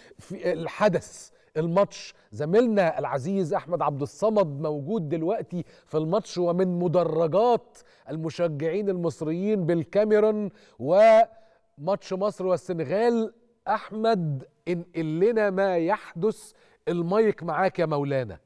في الحدث الماتش زميلنا العزيز احمد عبد الصمد موجود دلوقتي في الماتش ومن مدرجات المشجعين المصريين بالكاميرون وماتش مصر والسنغال احمد انقل لنا ما يحدث المايك معاك يا مولانا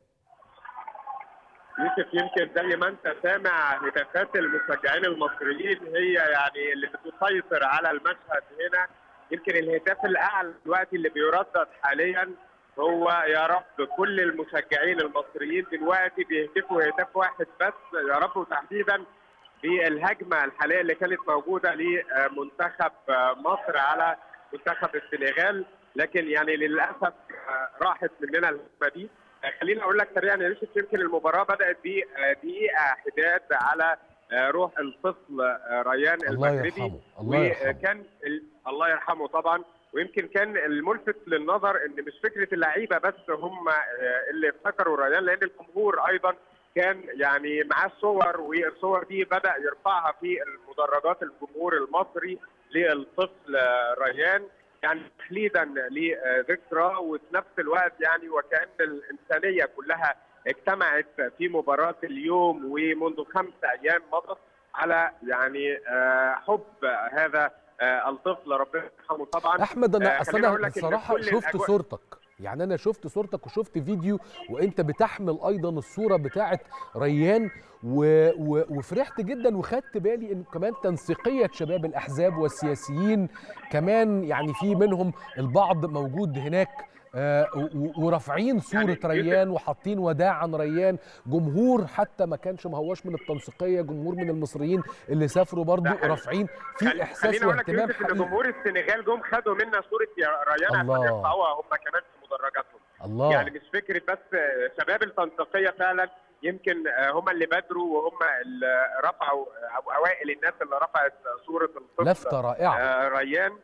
يوسف يمكن زي ما انت سامع هتافات المشجعين المصريين هي يعني اللي بتسيطر على المشهد هنا يمكن الهتاف الاعلى دلوقتي اللي بيردد حاليا هو يا رب كل المشجعين المصريين دلوقتي بيهتفوا هتاف واحد بس يا رب وتحديدا بالهجمه الحاليه اللي كانت موجوده لمنتخب مصر على منتخب السنغال لكن يعني للاسف راحت مننا الهجمه دي خليني اقول لك سريعا يا يوسف يمكن المباراه بدات بدقيقه حداد على روح الطفل ريان الله المغربي يرحمه الله يرحمه وكان ال... الله يرحمه طبعا ويمكن كان الملفت للنظر ان مش فكره اللعيبه بس هم اللي افتكروا ريان لان الجمهور ايضا كان يعني معاه صور والصور دي بدا يرفعها في المدرجات الجمهور المصري للطفل ريان يعني تخليدا لذكرى وفي نفس الوقت يعني وكان الانسانيه كلها اجتمعت في مباراه اليوم ومنذ خمس ايام مضت على يعني حب هذا الطفل ربنا يرحمه طبعا احمد انا آه، اصل خليني انا أقول لك إن بصراحه كل شفت الأجواء- صورتك يعني انا شفت صورتك وشفت فيديو وانت بتحمل ايضا الصوره بتاعه ريان و... و... وفرحت جدا وخدت بالي ان كمان تنسيقيه شباب الاحزاب والسياسيين كمان يعني في منهم البعض موجود هناك آه، و- ورافعين صوره يعني ريان وحاطين وداعا ريان جمهور حتى ما كانش ما هواش من التنسيقيه جمهور من المصريين اللي سافروا برضو ده حقيقي. رافعين خل- في احساس خليني اقول لك واهتمام يوسف ان حقيقي جمهور السنغال جم خدوا منا صوره يا ريان الله. عشان يرفعوها هم كمان في مدرجاتهم الله يعني مش فكره بس شباب التنسيقيه فعلا يمكن هم اللي بادروا وهم اللي رفعوا او اوائل الناس اللي رفعت صوره الطفل لفته رائعه آه، ريان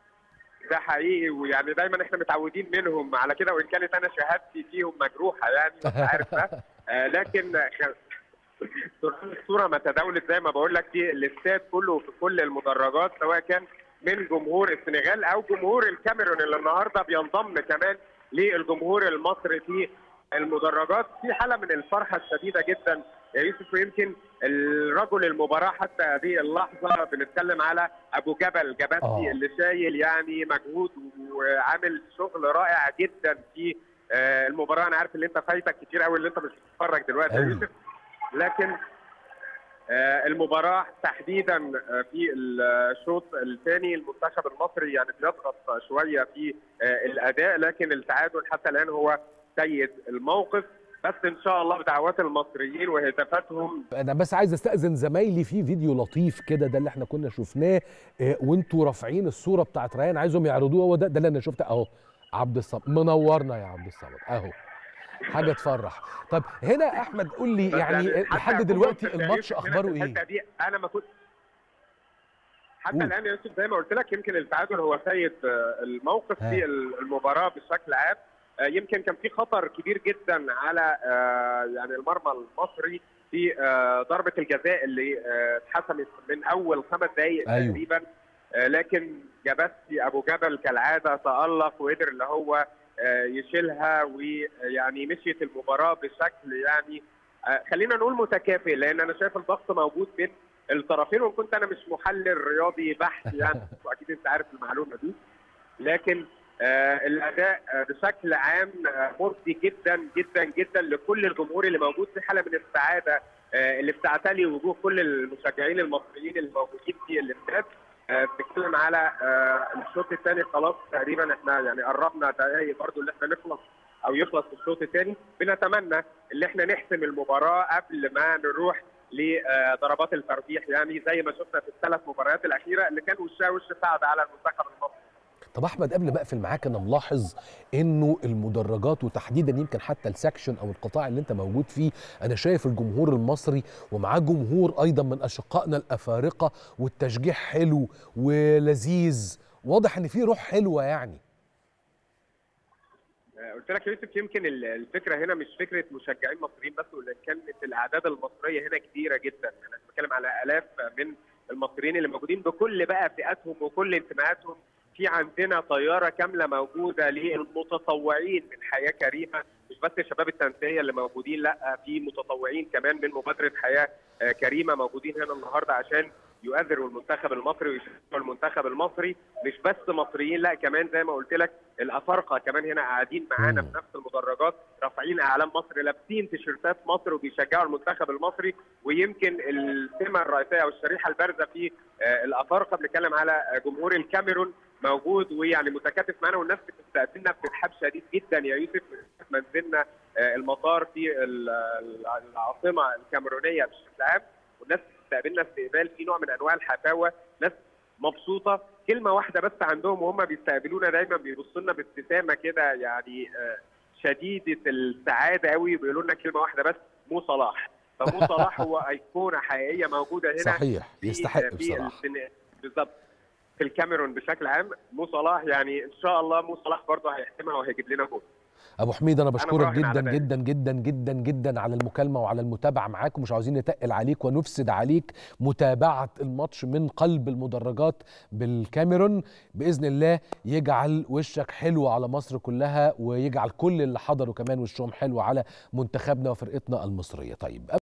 ده حقيقي ويعني دايما احنا متعودين منهم على كده وان كانت انا شهادتي فيهم مجروحه يعني انت عارف ده آه، لكن خ- الصوره ما تداولت زي ما بقول لك في الاستاد كله في كل المدرجات سواء كان من جمهور السنغال او جمهور الكاميرون اللي النهارده بينضم كمان للجمهور المصري في المدرجات في حاله من الفرحه الشديده جدا يا يوسف ويمكن الرجل المباراه حتى هذه اللحظه بنتكلم على ابو جبل جباسي آه. اللي شايل يعني مجهود وعامل شغل رائع جدا في آه، المباراه انا عارف ان انت فايتك كتير قوي اللي انت مش بتتفرج دلوقتي يا أوي. يوسف لكن آه، المباراه تحديدا آه، في الشوط الثاني المنتخب المصري يعني بيضغط شويه في آه، الاداء لكن التعادل حتى الان هو سيد الموقف بس ان شاء الله بدعوات المصريين وهتافاتهم انا بس عايز استاذن زمايلي في فيديو لطيف كده ده اللي احنا كنا شفناه آه، وانتوا رافعين الصوره بتاعت ريان عايزهم يعرضوها وده ده اللي انا شفته اهو عبد الصمد منورنا يا عبد الصمد اهو حاجه تفرح طب هنا احمد قول لي بس يعني حتى لحد أكون دلوقتي مبسوط يا الماتش يوسف من اخباره ايه الحتة دي انا ما كنت حتى قول. الان يا يوسف زي ما قلت لك يمكن التعادل هو سيد آه، الموقف ها. في المباراه بشكل عام آه، يمكن كان في خطر كبير جدا على آه، يعني المرمى المصري في آه، ضربه الجزاء اللي آه، اتحسمت من اول خمس دقائق أيوه. تقريبا آه، لكن جبسي ابو جبل كالعاده تالق وقدر اللي هو آه، يشيلها ويعني مشيت المباراه بشكل يعني آه، خلينا نقول متكافئ لان انا شايف الضغط موجود بين الطرفين وان كنت انا مش محلل رياضي بحت يعني واكيد انت عارف المعلومه دي لكن آه الاداء آه بشكل عام آه مرضي جدا جدا جدا لكل الجمهور اللي موجود في حاله من السعاده آه اللي بتعتلي وجوه كل المشجعين المصريين اللي موجودين في الاستاد آه بنتكلم على آه الشوط الثاني خلاص تقريبا احنا يعني قربنا دقايق برضو اللي احنا نخلص او يخلص الشوط الثاني بنتمنى ان احنا نحسم المباراه قبل ما نروح لضربات الترجيح يعني زي ما شفنا في الثلاث مباريات الاخيره اللي كان وشها وش صعب على المنتخب المصري طب احمد قبل ما اقفل معاك انا ملاحظ انه المدرجات وتحديدا يمكن حتى السكشن او القطاع اللي انت موجود فيه انا شايف الجمهور المصري ومعاه جمهور ايضا من اشقائنا الافارقه والتشجيع حلو ولذيذ واضح ان في روح حلوه يعني آه، قلت لك يا يوسف يمكن ال- الفكره هنا مش فكره مشجعين مصريين بس ولا كانت الاعداد المصريه هنا كبيره جدا انا بتكلم على الاف من المصريين اللي موجودين بكل بقى فئاتهم وكل انتماءاتهم في عندنا طياره كامله موجوده للمتطوعين من حياه كريمه مش بس شباب التنسيقيه اللي موجودين لا في متطوعين كمان من مبادره حياه كريمه موجودين هنا النهارده عشان يؤثروا المنتخب المصري ويشجعوا المنتخب المصري مش بس مصريين لا كمان زي ما قلت لك الافارقه كمان هنا قاعدين معانا في نفس المدرجات رافعين اعلام مصر لابسين تيشيرتات مصر وبيشجعوا المنتخب المصري ويمكن السمه الرئيسيه او الشريحه البارزه في الافارقه بنتكلم على جمهور الكاميرون موجود ويعني متكاتف معانا والناس بتستقبلنا بترحاب شديد جدا يا يوسف ما نزلنا المطار في العاصمه الكاميرونيه بشكل عام والناس بتستقبلنا استقبال في نوع من انواع الحفاوه ناس مبسوطه كلمه واحده بس عندهم وهم بيستقبلونا دايما بيبصوا لنا بابتسامه كده يعني شديده السعاده قوي بيقولوا لنا كلمه واحده بس مو صلاح فمو صلاح هو ايقونه حقيقيه موجوده هنا صحيح يستحق في بصراحه بالظبط في الكاميرون بشكل عام مو صلاح يعني ان شاء الله مو صلاح برضه هيحتمها وهيجيب لنا جول ابو حميد انا بشكرك براهن على جدا ذلك. جدا جدا جدا جدا على المكالمه وعلى المتابعه معاك ومش عاوزين نتقل عليك ونفسد عليك متابعه الماتش من قلب المدرجات بالكاميرون باذن الله يجعل وشك حلو على مصر كلها ويجعل كل اللي حضروا كمان وشهم حلو على منتخبنا وفرقتنا المصريه طيب